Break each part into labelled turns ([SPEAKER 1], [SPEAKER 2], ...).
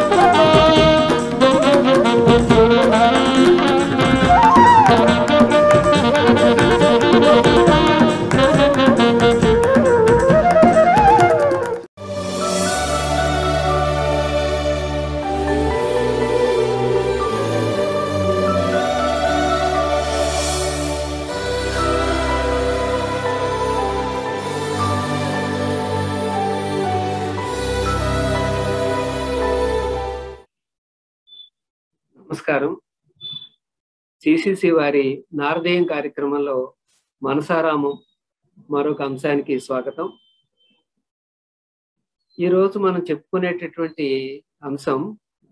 [SPEAKER 1] నమస్కారం సిసిసి వారి నారదేయం కార్యక్రమంలో మనసారామం మరొక అంశానికి స్వాగతం ఈరోజు మనం చెప్పుకునేటటువంటి అంశం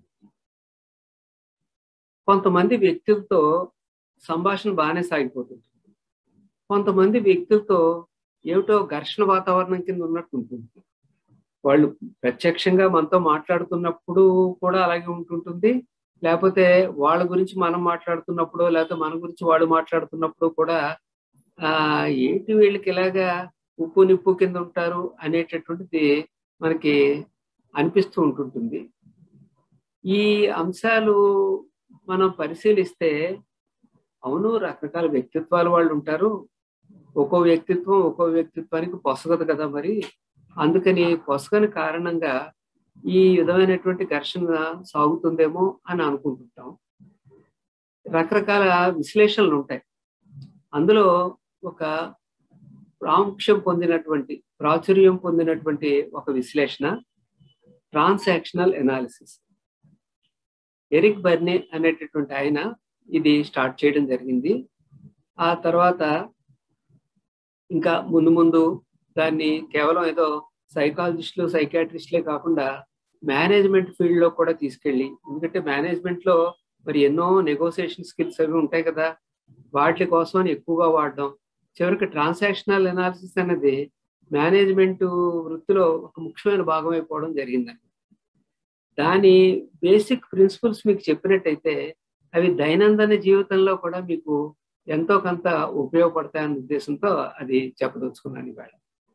[SPEAKER 1] కొంతమంది వ్యక్తులతో సంభాషణ బాగానే సాగిపోతుంది కొంతమంది వ్యక్తులతో ఏమిటో ఘర్షణ వాతావరణం కింద ఉన్నట్టు ఉంటుంది వాళ్ళు ప్రత్యక్షంగా మనతో మాట్లాడుతున్నప్పుడు కూడా అలాగే ఉంటుంటుంది లేకపోతే వాళ్ళ గురించి మనం మాట్లాడుతున్నప్పుడు లేకపోతే మన గురించి వాడు మాట్లాడుతున్నప్పుడు కూడా ఆ ఏంటి వీళ్ళకి ఇలాగా ఉప్పు నిప్పు కింద ఉంటారు అనేటటువంటిది మనకి అనిపిస్తూ ఉంటుంటుంది ఈ అంశాలు మనం పరిశీలిస్తే అవును రకరకాల వ్యక్తిత్వాలు వాళ్ళు ఉంటారు ఒక్కో వ్యక్తిత్వం ఒక్కో వ్యక్తిత్వానికి పొసగదు కదా మరి అందుకని పొసగని కారణంగా ఈ విధమైనటువంటి ఘర్షణ సాగుతుందేమో అని అనుకుంటుంటాం రకరకాల విశ్లేషణలు ఉంటాయి అందులో ఒక ప్రాముఖ్యం పొందినటువంటి ప్రాచుర్యం పొందినటువంటి ఒక విశ్లేషణ ట్రాన్సాక్షనల్ ఎనాలిసిస్ ఎరిక్ బర్నే అనేటటువంటి ఆయన ఇది స్టార్ట్ చేయడం జరిగింది ఆ తర్వాత ఇంకా ముందు ముందు దాన్ని కేవలం ఏదో సైకాలజిస్టులు సైకాట్రిస్టులే కాకుండా మేనేజ్మెంట్ ఫీల్డ్ లో కూడా తీసుకెళ్ళి ఎందుకంటే మేనేజ్మెంట్ లో మరి ఎన్నో నెగోసియేషన్ స్కిల్స్ అవి ఉంటాయి కదా వాటి కోసం అని ఎక్కువగా వాడడం చివరికి ట్రాన్సాక్షనల్ ఎనాలిసిస్ అనేది మేనేజ్మెంట్ వృత్తిలో ఒక ముఖ్యమైన భాగం అయిపోవడం జరిగిందండి దాని బేసిక్ ప్రిన్సిపల్స్ మీకు చెప్పినట్టయితే అవి దైనందిన జీవితంలో కూడా మీకు ఎంతో కొంత ఉపయోగపడతాయన్న ఉద్దేశంతో అది చెప్పదలుచుకున్నాను ఇవాళ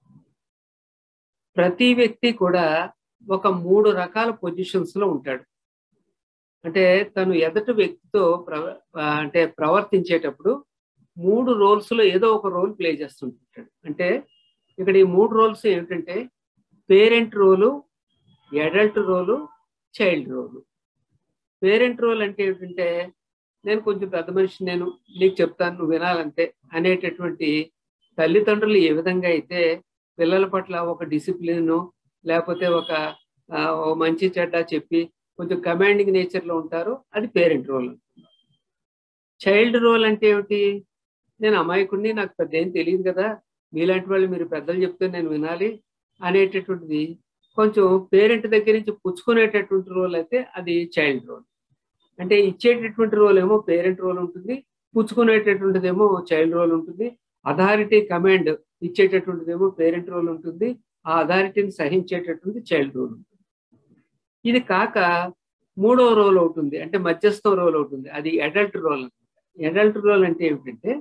[SPEAKER 1] ప్రతి వ్యక్తి కూడా ఒక మూడు రకాల పొజిషన్స్ లో ఉంటాడు అంటే తను ఎదటి వ్యక్తితో ప్రవ అంటే ప్రవర్తించేటప్పుడు మూడు రోల్స్ లో ఏదో ఒక రోల్ ప్లే చేస్తుంటాడు అంటే ఇక్కడ ఈ మూడు రోల్స్ ఏమిటంటే parent role adult role child role parent role అంటే ఏమిటంటే నేను కొంచెం పెద్ద మనిషి నేను నీకు చెప్తాను నువ్వు వినాలంతే అనేటటువంటి తల్లిదండ్రులు ఏ విధంగా అయితే పిల్లల పట్ల ఒక డిసిప్లిన్ లేకపోతే ఒక మంచి చెడ్డ చెప్పి కొంచెం కమాండింగ్ నేచర్ లో ఉంటారు అది పేరెంట్ రోల్ చైల్డ్ రోల్ అంటే ఏమిటి నేను అమాయకుడిని నాకు పెద్ద ఏం తెలియదు కదా మీలాంటి వాళ్ళు మీరు పెద్దలు చెప్తే నేను వినాలి అనేటటువంటిది కొంచెం పేరెంట్ దగ్గర నుంచి పుచ్చుకునేటటువంటి రోల్ అయితే అది చైల్డ్ రోల్ అంటే ఇచ్చేటటువంటి రోల్ ఏమో పేరెంట్ రోల్ ఉంటుంది పుచ్చుకునేటటువంటిది ఏమో చైల్డ్ రోల్ ఉంటుంది అథారిటీ కమాండ్ ఇచ్చేటటువంటిదేమో పేరెంట్ రోల్ ఉంటుంది ఆ అథారిటీని సహించేటటువంటి చైల్డ్ రోల్ ఉంటుంది ఇది కాక మూడో రోల్ అవుతుంది అంటే మధ్యస్థం రోల్ అవుతుంది అది అడల్ట్ రోల్ అడల్ట్ రోల్ అంటే ఏమిటంటే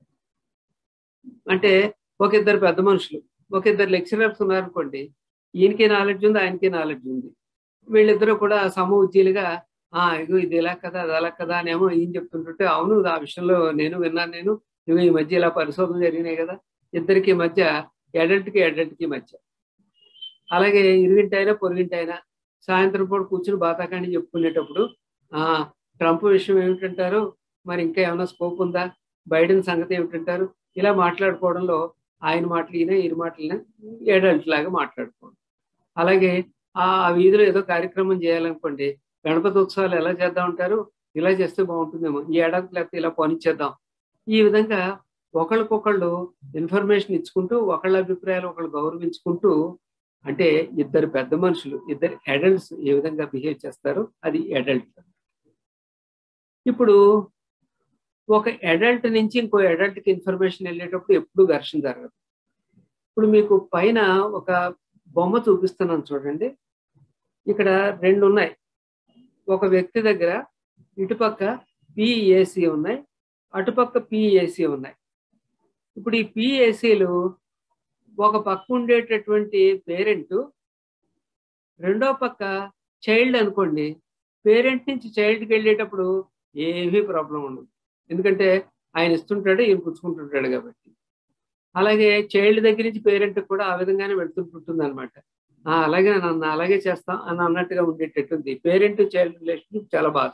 [SPEAKER 1] అంటే ఒక ఇద్దరు పెద్ద మనుషులు ఒక ఇద్దరు లెక్చరర్స్ ఉన్నారనుకోండి ఈయనకి నాలెడ్జ్ ఉంది ఆయనకి నాలెడ్జ్ ఉంది వీళ్ళిద్దరూ కూడా సమూజ్జీలుగా ఆ ఇగో ఇది ఎలా కదా అది అలా కదా అనేమో ఈయన చెప్తుంటుంటే అవును ఆ విషయంలో నేను విన్నాను నేను ఇవి ఈ మధ్య ఇలా పరిశోధన జరిగినాయి కదా ఇద్దరికి మధ్య అడల్ట్కి అడల్ట్కి మధ్య అలాగే ఇరుగింటైనా పొరుగింటైనా సాయంత్రం పూట కూర్చుని బాతాకాండి చెప్పుకునేటప్పుడు ఆ ట్రంప్ విషయం ఏమిటంటారు మరి ఇంకా ఏమైనా స్కోప్ ఉందా బైడెన్ సంగతి ఏమిటంటారు ఇలా మాట్లాడుకోవడంలో ఆయన మాటలు ఈయన ఈయన మాటలనే ఏడల్ట్ లాగా మాట్లాడుకోవడం అలాగే ఆ వీధిలో ఏదో కార్యక్రమం చేయాలనుకోండి గణపతి ఉత్సవాలు ఎలా చేద్దాం అంటారు ఇలా చేస్తే బాగుంటుందేమో ఈ ఏడాది లేకపోతే ఇలా పోనిచ్చేద్దాం ఈ విధంగా ఒకళ్ళకొకళ్ళు ఇన్ఫర్మేషన్ ఇచ్చుకుంటూ ఒకళ్ళ అభిప్రాయాలు ఒకళ్ళు గౌరవించుకుంటూ అంటే ఇద్దరు పెద్ద మనుషులు ఇద్దరు అడల్ట్స్ ఏ విధంగా బిహేవ్ చేస్తారో అది అడల్ట్ ఇప్పుడు ఒక అడల్ట్ నుంచి ఇంకో అడల్ట్కి ఇన్ఫర్మేషన్ వెళ్ళేటప్పుడు ఎప్పుడు ఘర్షణ జరగదు ఇప్పుడు మీకు పైన ఒక బొమ్మ చూపిస్తున్నాను చూడండి ఇక్కడ రెండు ఉన్నాయి ఒక వ్యక్తి దగ్గర ఇటుపక్క పిఏసి ఉన్నాయి అటుపక్క పిఏసి ఉన్నాయి ఇప్పుడు ఈ పిఏసీలు ఒక పక్క ఉండేటటువంటి పేరెంట్ రెండో పక్క చైల్డ్ అనుకోండి పేరెంట్ నుంచి చైల్డ్కి వెళ్ళేటప్పుడు ఏమీ ప్రాబ్లం ఉండదు ఎందుకంటే ఆయన ఇస్తుంటాడు ఈయన పుచ్చుకుంటుంటాడు కాబట్టి అలాగే చైల్డ్ దగ్గర నుంచి పేరెంట్ కూడా ఆ విధంగానే వెళ్తుంటుంది అనమాట అలాగే నన్ను అలాగే చేస్తాం అని అన్నట్టుగా ఉండేటట్టుంది పేరెంట్ చైల్డ్ రిలేషన్షిప్ చాలా బాగా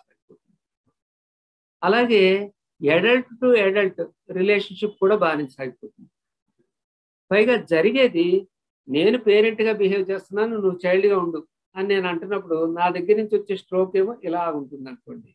[SPEAKER 1] అలాగే ఎడల్ట్ టు ఎడల్ట్ రిలేషన్షిప్ కూడా బాగానే సాగిపోతుంది పైగా జరిగేది నేను పేరెంట్గా బిహేవ్ చేస్తున్నాను నువ్వు చైల్డ్గా ఉండు అని నేను అంటున్నప్పుడు నా దగ్గర నుంచి వచ్చే స్ట్రోక్ ఏమో ఇలా ఉంటుంది అనుకోండి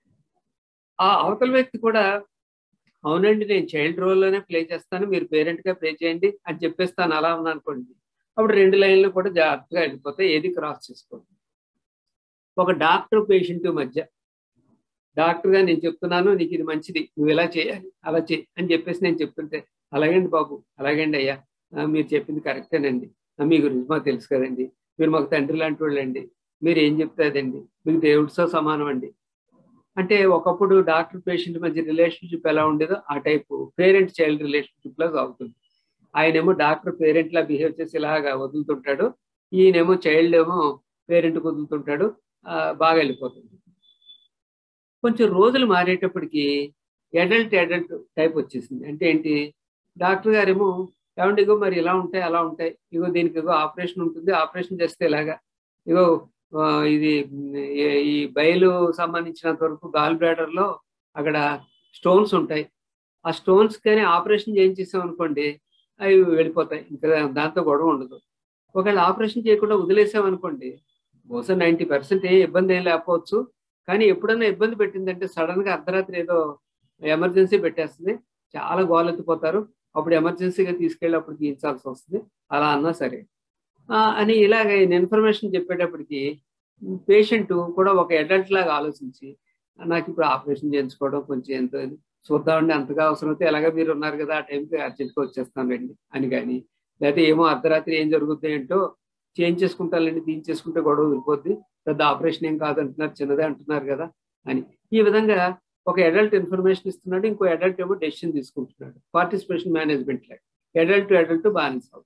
[SPEAKER 1] ఆ అవతల వ్యక్తి కూడా అవునండి నేను చైల్డ్ రోల్లోనే ప్లే చేస్తాను మీరు పేరెంట్గా ప్లే చేయండి అని చెప్పేస్తాను అలా ఉన్నా అనుకోండి అప్పుడు రెండు లైన్లు కూడా జాగ్రత్తగా వెళ్ళిపోతాయి ఏది క్రాస్ చేసుకోండి ఒక డాక్టర్ పేషెంట్ మధ్య డాక్టర్గా నేను చెప్తున్నాను నీకు ఇది మంచిది నువ్వు ఇలా చేయాలి అలా చేయి అని చెప్పేసి నేను చెప్తుంటే అలాగండి బాబు అలాగండి అయ్యా మీరు చెప్పింది కరెక్టేనండి మీ గురించి మాకు తెలుసు కదండి మీరు మాకు తండ్రి లాంటి వాళ్ళండి మీరు ఏం చెప్తాదండి మీకు దేవుడితో సమానం అండి అంటే ఒకప్పుడు డాక్టర్ పేషెంట్ మధ్య రిలేషన్షిప్ ఎలా ఉండేదో ఆ టైపు పేరెంట్ చైల్డ్ రిలేషన్షిప్ లా సాగుతుంది ఆయనేమో డాక్టర్ పేరెంట్ లా బిహేవ్ చేసి ఇలాగా వదులుతుంటాడు ఈయనేమో చైల్డ్ ఏమో పేరెంట్ వదులుతుంటాడు బాగా వెళ్ళిపోతుంది కొంచెం రోజులు మారేటప్పటికి అడల్ట్ అడల్ట్ టైప్ వచ్చేసింది అంటే ఏంటి డాక్టర్ గారేమో ఏమంటే ఇగో మరి ఇలా ఉంటాయి అలా ఉంటాయి ఇగో దీనికి ఇగో ఆపరేషన్ ఉంటుంది ఆపరేషన్ చేస్తే ఇలాగా ఇగో ఇది ఈ బయలు సంబంధించినంత వరకు గాల్ బ్లాడర్ లో అక్కడ స్టోన్స్ ఉంటాయి ఆ స్టోన్స్ కానీ ఆపరేషన్ చేయించేసాం అనుకోండి అవి వెళ్ళిపోతాయి ఇంకా దాంతో గొడవ ఉండదు ఒకవేళ ఆపరేషన్ చేయకుండా వదిలేసాం అనుకోండి బహుశా నైంటీ పర్సెంట్ ఏ ఇబ్బంది ఏం లేకపోవచ్చు కానీ ఎప్పుడన్నా ఇబ్బంది పెట్టిందంటే సడన్ గా అర్ధరాత్రి ఏదో ఎమర్జెన్సీ పెట్టేస్తుంది చాలా గోలెత్తిపోతారు అప్పుడు ఎమర్జెన్సీగా తీసుకెళ్ళి అప్పుడు తీయించాల్సి వస్తుంది అలా అన్నా సరే అని ఇలాగ ఇన్ఫర్మేషన్ చెప్పేటప్పటికి పేషెంట్ కూడా ఒక అడల్ట్ లాగా ఆలోచించి నాకు ఇప్పుడు ఆపరేషన్ చేయించుకోవడం కొంచెం ఎంతో చూద్దామండి అంతగా అవసరం అయితే ఎలాగ మీరు ఉన్నారు కదా ఆ టైంకి అర్జెంట్గా వచ్చేస్తానండి అని కానీ లేకపోతే ఏమో అర్ధరాత్రి ఏం జరుగుతుంది ఏంటో చేంజ్ చేసుకుంటానండి దీని చేసుకుంటే గొడవ వెళ్ళిపోద్ది పెద్ద ఆపరేషన్ ఏం కాదంటున్నారు చిన్నదే అంటున్నారు కదా అని ఈ విధంగా ఒక అడల్ట్ ఇన్ఫర్మేషన్ ఇస్తున్నాడు ఇంకో అడల్ట్ ఏమో డెసిషన్ తీసుకుంటున్నాడు పార్టిసిపేషన్ మేనేజ్మెంట్ లాగా అడల్ట్ అడల్ట్ బాలన్స్ అవుతుంది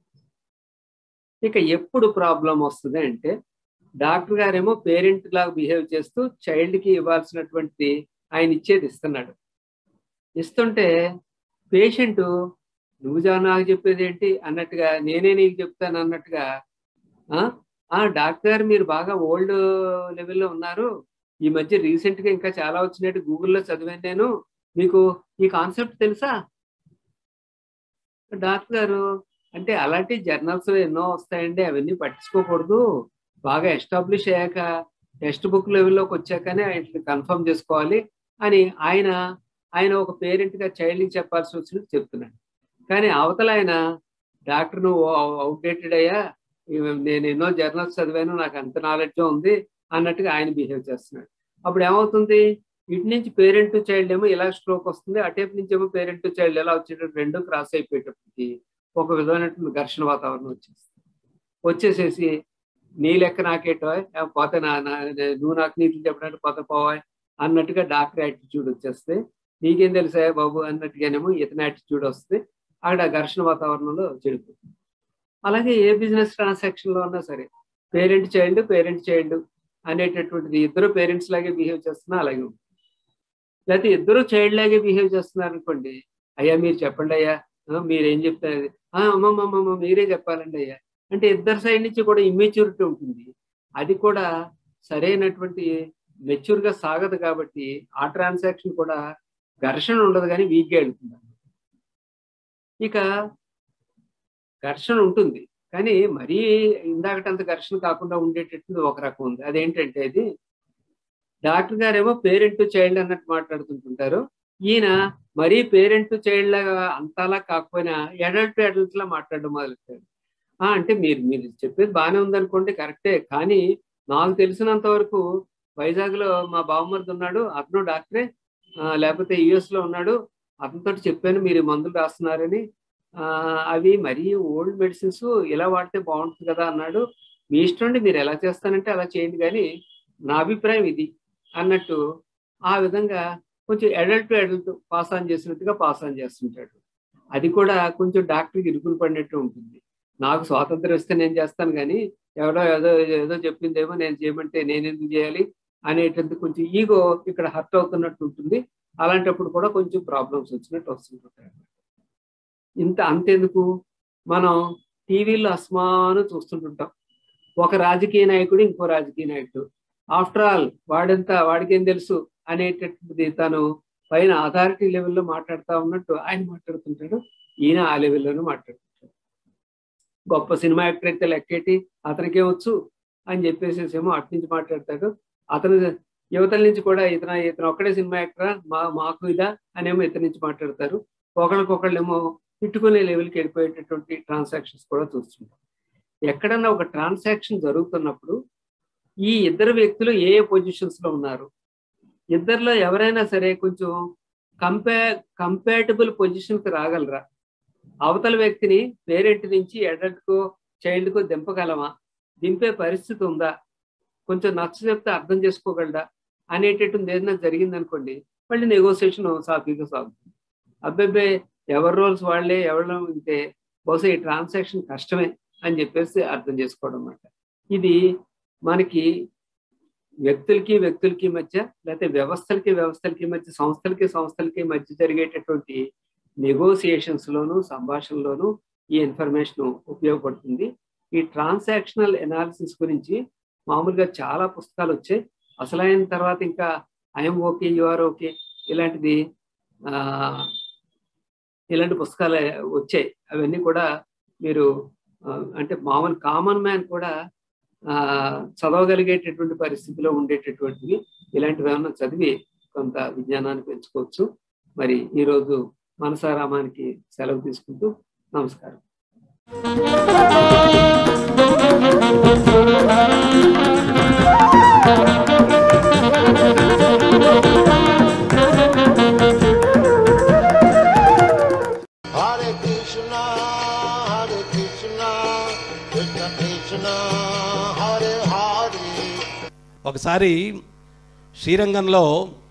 [SPEAKER 1] ఇక ఎప్పుడు ప్రాబ్లం వస్తుంది అంటే డాక్టర్ గారేమో పేరెంట్ లాగా బిహేవ్ చేస్తూ చైల్డ్కి ఇవ్వాల్సినటువంటి ఆయన ఇచ్చేది ఇస్తున్నాడు ఇస్తుంటే పేషెంట్ నువ్వు నాకు చెప్పేది ఏంటి అన్నట్టుగా నేనే నీకు చెప్తాను అన్నట్టుగా ఆ డాక్టర్ గారు మీరు బాగా ఓల్డ్ లెవెల్లో ఉన్నారు ఈ మధ్య రీసెంట్ గా ఇంకా చాలా వచ్చినట్టు గూగుల్లో చదివాను నేను మీకు ఈ కాన్సెప్ట్ తెలుసా డాక్టర్ గారు అంటే అలాంటి జర్నల్స్ ఎన్నో వస్తాయండి అవన్నీ పట్టించుకోకూడదు బాగా ఎస్టాబ్లిష్ అయ్యాక టెక్స్ట్ బుక్ లెవెల్లోకి వచ్చాకనే ఆయన కన్ఫర్మ్ చేసుకోవాలి అని ఆయన ఆయన ఒక పేరెంట్గా చైల్డ్కి చెప్పాల్సి వచ్చినట్టు చెప్తున్నాడు కానీ అవతల ఆయన డాక్టర్ నువ్వు అవుట్డేటెడ్ అయ్యా నేను ఎన్నో జర్నల్స్ చదివాను నాకు అంత నాలెడ్జ్ ఉంది అన్నట్టుగా ఆయన బిహేవ్ చేస్తున్నాడు అప్పుడు ఏమవుతుంది ఇటు నుంచి పేరెంట్ టు చైల్డ్ ఏమో ఇలా స్ట్రోక్ వస్తుంది అటేపు నుంచి ఏమో పేరెంట్ టు చైల్డ్ ఎలా వచ్చేటప్పుడు రెండు క్రాస్ అయిపోయేటప్పటికి ఒక విధమైనటువంటి ఘర్షణ వాతావరణం వచ్చేస్తుంది వచ్చేసేసి నీ లెక్క నాకేటో పోతే నా నువ్వు నాకు నీతులు చెప్పడానికి పోతే పోవాయి అన్నట్టుగా డాక్టర్ యాటిట్యూడ్ వచ్చేస్తే నీకేం తెలుసా బాబు అన్నట్టుగానేమో ఇతని యాటిట్యూడ్ వస్తే అక్కడ ఘర్షణ వాతావరణంలో చెడిపోతుంది అలాగే ఏ బిజినెస్ ట్రాన్సాక్షన్ లో ఉన్నా సరే పేరెంట్ చైల్డ్ పేరెంట్ చైల్డ్ అనేటటువంటిది ఇద్దరు పేరెంట్స్ లాగే బిహేవ్ చేస్తున్నా అలాగే ఉంటుంది లేకపోతే ఇద్దరు చైల్డ్ లాగే బిహేవ్ చేస్తున్నారు అనుకోండి అయ్యా మీరు చెప్పండి అయ్యా మీరేం చెప్తారు అమ్మమ్మమ్మ మీరే చెప్పాలండి అయ్యా అంటే ఇద్దరు సైడ్ నుంచి కూడా ఇమ్మెచ్యూరిటీ ఉంటుంది అది కూడా సరైనటువంటి మెచ్యూర్ గా సాగదు కాబట్టి ఆ ట్రాన్సాక్షన్ కూడా ఘర్షణ ఉండదు కానీ వీక్గా వెళ్తుంది ఇక ఘర్షణ ఉంటుంది కానీ మరీ ఇందాకటంత ఘర్షణ కాకుండా ఉండేటట్టు ఒక రకం ఉంది అదేంటంటే అది డాక్టర్ గారేమో పేరెంట్ చైల్డ్ అన్నట్టు మాట్లాడుతుంటుంటారు ఈయన మరీ పేరెంట్ చైల్డ్ లాగా అంతలా కాకపోయినా ఎడల్ట్ ఎడల్ట్ లా మాట్లాడడం మొదలెట్టారు అంటే మీరు మీరు చెప్పేది బాగానే ఉందనుకోండి కరెక్టే కానీ నాకు తెలిసినంత వరకు వైజాగ్ లో మా బావమరిది ఉన్నాడు అతను డాక్టరే లేకపోతే యుఎస్ లో ఉన్నాడు అతనితో చెప్పాను మీరు మందులు రాస్తున్నారని అవి మరీ ఓల్డ్ మెడిసిన్స్ ఇలా వాడితే బాగుంటుంది కదా అన్నాడు మీ ఇష్టం అండి మీరు ఎలా చేస్తానంటే అలా చేయండి కానీ నా అభిప్రాయం ఇది అన్నట్టు ఆ విధంగా కొంచెం అడల్ట్ అడల్ట్ పాస్ ఆన్ చేసినట్టుగా పాస్ ఆన్ చేస్తుంటాడు అది కూడా కొంచెం డాక్టర్కి ఇరుకులు పడినట్టు ఉంటుంది నాకు స్వాతంత్రం ఇస్తే నేను చేస్తాను కానీ ఎవడో ఏదో ఏదో చెప్పిందేమో నేను చేయమంటే నేను ఎందుకు చేయాలి అనేటువంటి కొంచెం ఈగో ఇక్కడ హర్ట్ అవుతున్నట్టు ఉంటుంది అలాంటప్పుడు కూడా కొంచెం ప్రాబ్లమ్స్ వచ్చినట్టు వస్తుంటాయి ఇంత అంతెందుకు మనం టీవీలో అస్మాను చూస్తుంటుంటాం ఒక రాజకీయ నాయకుడు ఇంకో రాజకీయ నాయకుడు ఆఫ్టర్ ఆల్ వాడంతా వాడికేం తెలుసు అనేటటువంటిది తను పైన అథారిటీ లెవెల్లో మాట్లాడుతూ ఉన్నట్టు ఆయన మాట్లాడుతుంటాడు ఈయన ఆ లెవెల్లోనే మాట్లాడుతుంటాడు గొప్ప సినిమా యాక్టర్ అయితే లెక్కేటి అతనికే వచ్చు అని చెప్పేసి ఏమో అటు నుంచి మాట్లాడతాడు అతను యువతల నుంచి కూడా ఇతను ఇతను ఒక్కడే సినిమా యాక్టరా మా మాకు ఇదా అనేమో ఇతని నుంచి మాట్లాడతారు ఒకళ్ళకొకళ్ళేమో తిట్టుకునే లెవెల్కి వెళ్ళిపోయేటటువంటి ట్రాన్సాక్షన్స్ కూడా చూస్తుంటాం ఎక్కడన్నా ఒక ట్రాన్సాక్షన్ జరుగుతున్నప్పుడు ఈ ఇద్దరు వ్యక్తులు ఏ ఏ పొజిషన్స్ లో ఉన్నారు ఇద్దరిలో ఎవరైనా సరే కొంచెం కంపే కంపాటబుల్ పొజిషన్ కి రాగలరా అవతల వ్యక్తిని పేరెంట్ నుంచి అడల్ట్ కో చైల్డ్ కో దింపగలమా దింపే పరిస్థితి ఉందా కొంచెం నచ్చ చెప్తే అర్థం చేసుకోగలడా అనేటటువంటి ఏదైనా జరిగింది అనుకోండి మళ్ళీ నెగోసియేషన్ సాఫీగా సాగుతుంది అబ్బాయి ఎవరి రోల్స్ వాళ్ళే ఎవరు ఉంటే బహుశా ఈ ట్రాన్సాక్షన్ కష్టమే అని చెప్పేసి అర్థం చేసుకోవడం అన్నమాట ఇది మనకి వ్యక్తులకి వ్యక్తులకి మధ్య లేకపోతే వ్యవస్థలకి వ్యవస్థలకి మధ్య సంస్థలకి సంస్థలకి మధ్య జరిగేటటువంటి నెగోసియేషన్స్ లోను సంభాషణలోను ఈ ఇన్ఫర్మేషన్ ఉపయోగపడుతుంది ఈ ట్రాన్సాక్షనల్ ఎనాలిసిస్ గురించి మామూలుగా చాలా పుస్తకాలు వచ్చాయి అసలైన తర్వాత ఇంకా ఐఎమ్ ఓకే యుఆర్ ఓకే ఇలాంటిది ఇలాంటి పుస్తకాలు వచ్చాయి అవన్నీ కూడా మీరు అంటే మామూలు కామన్ మ్యాన్ కూడా చదవగలిగేటటువంటి పరిస్థితిలో ఉండేటటువంటివి ఇలాంటివి ఏమన్నా చదివి కొంత విజ్ఞానాన్ని పెంచుకోవచ్చు మరి ఈరోజు మనసారామానికి సెలవు తీసుకుంటూ నమస్కారం
[SPEAKER 2] Hare Krishna, Hare Krishna, Krishna Krishna, Hare Hare.
[SPEAKER 3] ఒకసారి శ్రీరంగంలో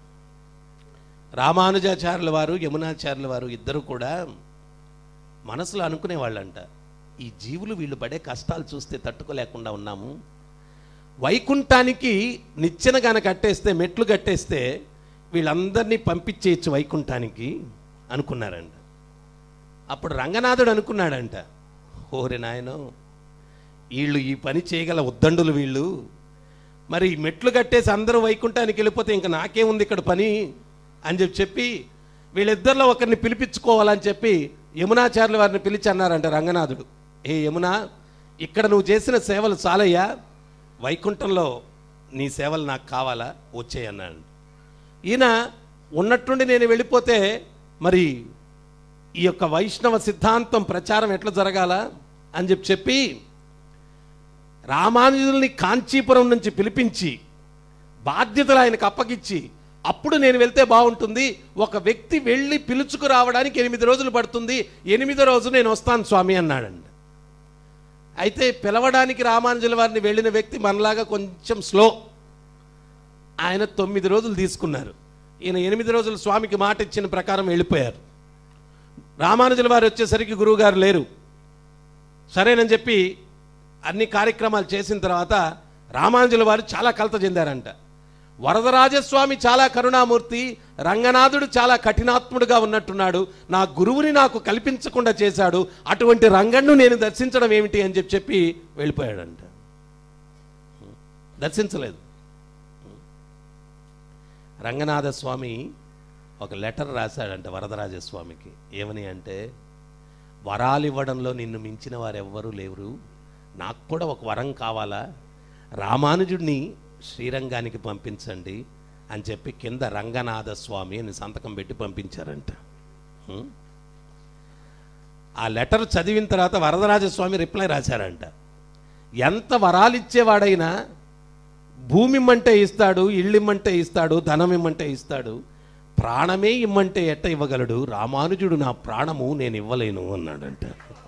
[SPEAKER 3] రామానుజాచార్యుల వారు యమునాచార్యుల వారు ఇద్దరు కూడా మనసులో అనుకునేవాళ్ళంట ఈ జీవులు వీళ్ళు పడే కష్టాలు చూస్తే తట్టుకోలేకుండా ఉన్నాము వైకుంఠానికి నిచ్చెన గన కట్టేస్తే మెట్లు కట్టేస్తే వీళ్ళందరినీ పంపించేయచ్చు వైకుంఠానికి అనుకున్నారంట అప్పుడు రంగనాథుడు అనుకున్నాడంట ఓరే నాయనో వీళ్ళు ఈ పని చేయగల ఉద్దండులు వీళ్ళు మరి ఈ మెట్లు కట్టేసి అందరూ వైకుంఠానికి వెళ్ళిపోతే ఇంకా నాకేముంది ఇక్కడ పని అని చెప్పి చెప్పి వీళ్ళిద్దరిలో ఒకరిని పిలిపించుకోవాలని చెప్పి యమునాచార్యుల వారిని పిలిచి అన్నారంట రంగనాథుడు ఏ యమున ఇక్కడ నువ్వు చేసిన సేవలు చాలయ్యా వైకుంఠంలో నీ సేవలు నాకు కావాలా వచ్చేయన్నాడు ఈయన ఉన్నట్టుండి నేను వెళ్ళిపోతే మరి ఈ యొక్క వైష్ణవ సిద్ధాంతం ప్రచారం ఎట్లా జరగాల అని చెప్పి చెప్పి రామానుజుల్ని కాంచీపురం నుంచి పిలిపించి బాధ్యతలు ఆయనకు అప్పగిచ్చి అప్పుడు నేను వెళ్తే బాగుంటుంది ఒక వ్యక్తి వెళ్ళి పిలుచుకు రావడానికి ఎనిమిది రోజులు పడుతుంది ఎనిమిదో రోజు నేను వస్తాను స్వామి అన్నాడండి అయితే పిలవడానికి రామానుజుల వారిని వెళ్ళిన వ్యక్తి మనలాగా కొంచెం స్లో ఆయన తొమ్మిది రోజులు తీసుకున్నారు ఈయన ఎనిమిది రోజులు స్వామికి మాట ఇచ్చిన ప్రకారం వెళ్ళిపోయారు రామానుజుల వారు వచ్చేసరికి గురువుగారు లేరు సరేనని చెప్పి అన్ని కార్యక్రమాలు చేసిన తర్వాత రామానుజుల వారు చాలా కలత చెందారంట వరదరాజస్వామి చాలా కరుణామూర్తి రంగనాథుడు చాలా కఠినాత్ముడుగా ఉన్నట్టున్నాడు నా గురువుని నాకు కల్పించకుండా చేశాడు అటువంటి రంగన్ను నేను దర్శించడం ఏమిటి అని చెప్పి చెప్పి వెళ్ళిపోయాడంట దర్శించలేదు రంగనాథ స్వామి ఒక లెటర్ రాశాడంట వరదరాజస్వామికి ఏమని అంటే వరాలు ఇవ్వడంలో నిన్ను మించిన వారెవ్వరూ లేరు నాకు కూడా ఒక వరం కావాలా రామానుజుడిని శ్రీరంగానికి పంపించండి అని చెప్పి కింద రంగనాథ స్వామి అని సంతకం పెట్టి పంపించారంట హ్మ్? ఆ లెటర్ చదివిన తర్వాత వరదరాజస్వామి రిప్లై రాశారంట ఎంత వరాలు ఇచ్చేవాడైనా భూమి ఇమ్మంటే ఇస్తాడు ఇళ్ళు ఇమ్మంటే ఇస్తాడు ధనం ఇమ్మంటే ఇస్తాడు ప్రాణమే ఇమ్మంటే ఎట్ట ఇవ్వగలడు రామానుజుడు నా ప్రాణము నేను ఇవ్వలేను అన్నాడంట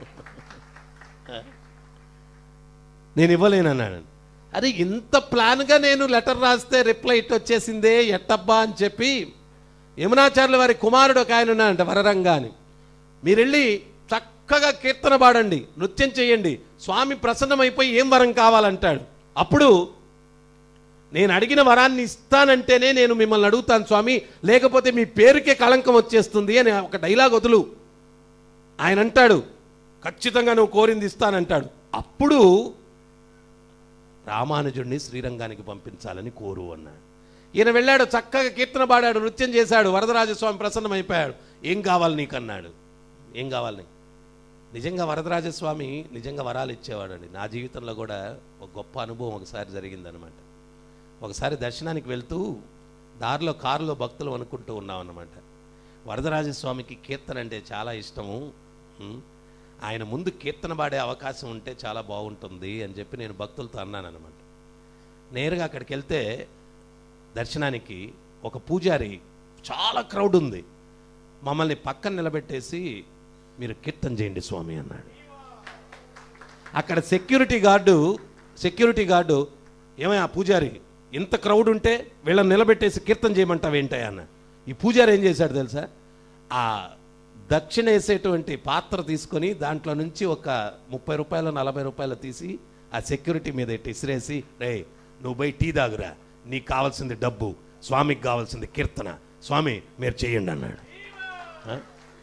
[SPEAKER 3] నేను ఇవ్వలేను అన్నాడు అరే ఇంత ప్లాన్గా నేను లెటర్ రాస్తే రిప్లై ఇట్ వచ్చేసిందే ఎట్టబ్బా అని చెప్పి యమునాచార్యుల వారి కుమారుడు ఒక ఆయన ఉన్నాడంట వరరంగా అని మీరు వెళ్ళి చక్క చక్కగా కీర్తన పాడండి నృత్యం చేయండి స్వామి ప్రసన్నమైపోయి ఏం వరం కావాలంటాడు అప్పుడు నేను అడిగిన వరాన్ని ఇస్తానంటేనే నేను మిమ్మల్ని అడుగుతాను స్వామి లేకపోతే మీ పేరుకే కళంకం వచ్చేస్తుంది అని ఒక డైలాగ్ వదులు ఆయన అంటాడు ఖచ్చితంగా నువ్వు కోరింది ఇస్తానంటాడు అప్పుడు రామానుజుడిని శ్రీరంగానికి పంపించాలని కోరు అన్నాడు ఈయన వెళ్ళాడు చక్కగా కీర్తన పాడాడు నృత్యం చేశాడు వరదరాజస్వామి ప్రసన్నమైపోయాడు ఏం కావాలి నీకు అన్నాడు ఏం కావాలి నీకు? నిజంగా వరదరాజస్వామి నిజంగా వరాలు ఇచ్చేవాడండి నా జీవితంలో కూడా ఒక గొప్ప అనుభవం ఒకసారి జరిగిందనమాట ఒకసారి దర్శనానికి వెళ్తూ దారిలో కారులో భక్తులు అనుకుంటూ ఉన్నాం అన్నమాట వరదరాజస్వామికి కీర్తన అంటే చాలా ఇష్టము ఉం. ఆయన ముందు కీర్తన పాడే అవకాశం ఉంటే చాలా బాగుంటుంది అని చెప్పి నేను భక్తులతో అన్నాను అనమాట నేరుగా అక్కడికి వెళ్తే దర్శనానికి ఒక పూజారి చాలా క్రౌడ్ ఉంది మమ్మల్ని పక్కన నిలబెట్టేసి మీరు కీర్తన చేయండి స్వామి అన్నాడు అక్కడ సెక్యూరిటీ గార్డు సెక్యూరిటీ గార్డు ఏమయ్యా పూజారి ఇంత క్రౌడ్ ఉంటే వీళ్ళని నిలబెట్టేసి కీర్తన చేయమంటావు ఏంటయ్యా అన్న ఈ పూజారి ఏం చేశాడు తెలుసా ఆ దక్షిణ వేసేటువంటి పాత్ర తీసుకొని దాంట్లో నుంచి ఒక ముప్పై రూపాయలు నలభై రూపాయలు తీసి ఆ సెక్యూరిటీ మీద ఎట్టి ఇసిరేసి రే నువ్వు పోయి టీ దాగురా నీకు కావాల్సింది డబ్బు స్వామికి కావాల్సింది కీర్తన స్వామి మీరు చేయండి అన్నాడు ఆ?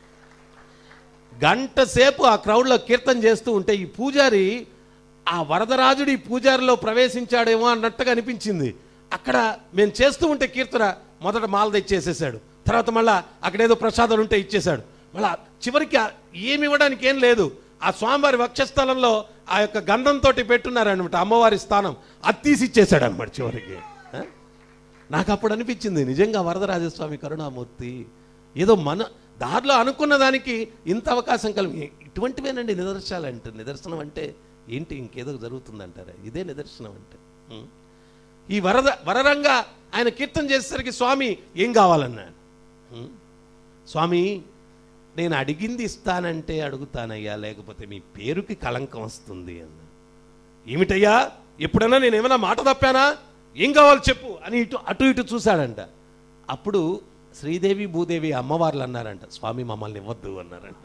[SPEAKER 3] గంట సేపు ఆ క్రౌడ్లో కీర్తన చేస్తూ ఉంటే ఈ పూజారి ఆ వరదరాజుడు ఈ పూజారిలో ప్రవేశించాడేమో అన్నట్టుగా అనిపించింది అక్కడ మేము చేస్తూ ఉంటే కీర్తన మొదట మాల తెచ్చేసేసాడు తర్వాత మళ్ళా అక్కడేదో ప్రసాదాలు ఉంటే ఇచ్చేశాడు మళ్ళా చివరికి ఆ- ఏమి ఇవ్వడానికి ఏం లేదు ఆ స్వామివారి వక్షస్థలంలో ఆ యొక్క గంధంతో పెట్టున్నారనమాట అమ్మవారి స్థానం అది తీసి ఇచ్చేశాడు అనమాట చివరికి ఆ? నాకు అప్పుడు అనిపించింది నిజంగా వరదరాజస్వామి కరుణామూర్తి ఏదో మన దారిలో అనుకున్న దానికి ఇంత అవకాశం కలిగి ఇటువంటివేనండి నిదర్శనాలు అంటే నిదర్శనం అంటే ఏంటి ఇంకేదో జరుగుతుందంటారా ఇదే నిదర్శనం అంటే ఉం. ఈ వరద వరరంగా ఆయన కీర్తన చేసేసరికి స్వామి ఏం కావాలన్నాడు ఉం. స్వామి నేను అడిగింది ఇస్తానంటే అడుగుతానయ్యా లేకపోతే మీ పేరుకి కళంకం వస్తుంది అన్న ఏమిటయ్యా ఎప్పుడైనా నేను ఏమైనా మాట తప్పానా ఏం కావాలి చెప్పు అని ఇటు అటు ఇటు చూశాడంట అప్పుడు శ్రీదేవి భూదేవి అమ్మవార్లు అన్నారంట స్వామి మమ్మల్ని ఇవ్వద్దు అన్నారంట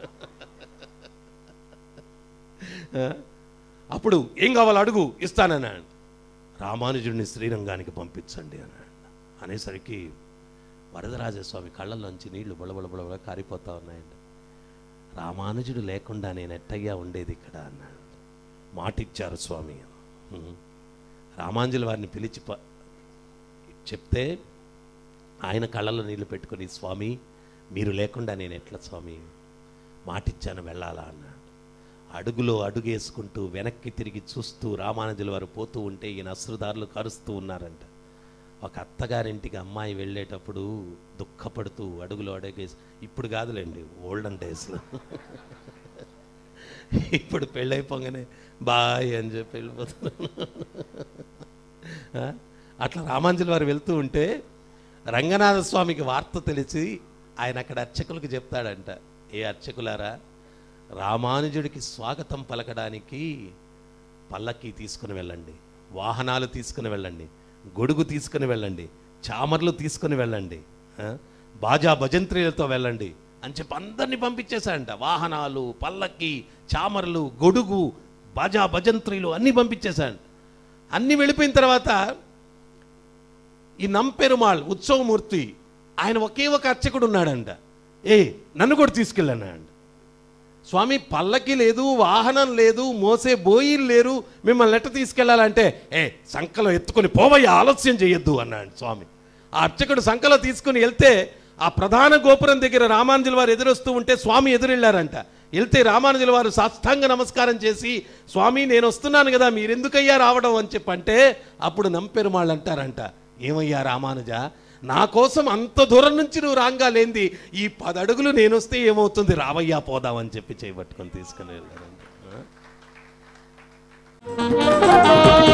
[SPEAKER 3] ఆ? అప్పుడు ఏం కావాలి అడుగు ఇస్తానన్నాడు రామానుజుడిని శ్రీరంగానికి పంపించండి అన్నాడు అనేసరికి వరదరాజస్వామి కళ్ళల్లోంచి నీళ్లు బుళబుళ బుళబుళ కారిపోతా ఉన్నాయండి రామానుజుడు లేకుండా నేను ఎట్టయ్యా ఉండేది ఇక్కడ అన్నాడు మాటిచ్చారు స్వామి ఉం. రామాంజుల వారిని పిలిచి ప- చెప్తే ఆయన కళ్ళలో నీళ్లు పెట్టుకొని స్వామి మీరు లేకుండా నేను ఎట్లా స్వామి మాటిచ్చాను వెళ్ళాలా అన్నాడు అడుగులో అడుగేసుకుంటూ వెనక్కి తిరిగి చూస్తూ రామానుజుల వారు పోతూ ఉంటే ఈయన అశ్రుదారులు కరుస్తూ ఉన్నారంట ఒక అత్తగారింటికి అమ్మాయి వెళ్ళేటప్పుడు దుఃఖపడుతూ అడుగులో అడుగేసి ఇప్పుడు కాదులేండి ఓల్డెన్ డేస్లో ఇప్పుడు పెళ్ళైపోగానే బాయ్ అని చెప్పి వెళ్ళిపోతున్నాను ఆ? అట్లా రామాంజలి వారు వెళ్తూ ఉంటే రంగనాథ స్వామికి వార్త తెలిసి ఆయన అక్కడ అర్చకులకు చెప్తాడంట ఏ అర్చకులారా రామానుజుడికి స్వాగతం పలకడానికి పల్లకి తీసుకుని వెళ్ళండి వాహనాలు తీసుకుని వెళ్ళండి గొడుగు తీసుకుని వెళ్ళండి చామర్లు తీసుకుని వెళ్ళండి ఆ? బాజా భజంత్రీలతో వెళ్ళండి అని చెప్పి అందరినీ పంపించేశాడంట వాహనాలు పల్లకి చామర్లు గొడుగు బాజా భజంత్రీలు అన్నీ పంపించేశాడు అన్నీ వెళ్ళిపోయిన తర్వాత ఈ నంపెరుమాళ్ ఉత్సవమూర్తి ఆయన ఒకే ఒక అర్చకుడు ఉన్నాడంట ఏ నన్ను కూడా తీసుకెళ్ళానండి స్వామి పల్లకి లేదు వాహనం లేదు మోసే బోయిలు లేరు మిమ్మల్ని ఎట్ట తీసుకెళ్లాలంటే ఏ సంకలో ఎత్తుకొని పోవయ్య ఆలస్యం చేయొద్దు అన్నాడు స్వామి ఆ అర్చకుడు సంకలో తీసుకుని వెళ్తే ఆ ప్రధాన గోపురం దగ్గర రామానుజుల వారు ఎదురొస్తూ ఉంటే స్వామి ఎదురెళ్ళారంట వెళ్తే రామానుజుల వారు సాష్టాంగ నమస్కారం చేసి స్వామి నేను వస్తున్నాను కదా మీరెందుకయ్యా రావడం అని చెప్పంటే అప్పుడు నంపెరుమాళ్ళు అంటారంట ఏమయ్యా రామానుజ నా కోసం అంత దూరం నుంచి నువ్వు రాంగా లేంది ఈ పది అడుగులు నేను వస్తే ఏమవుతుంది రావయ్యా పోదామని చెప్పి చేయబట్టుకొని తీసుకుని వెళ్ళారంట ఆ?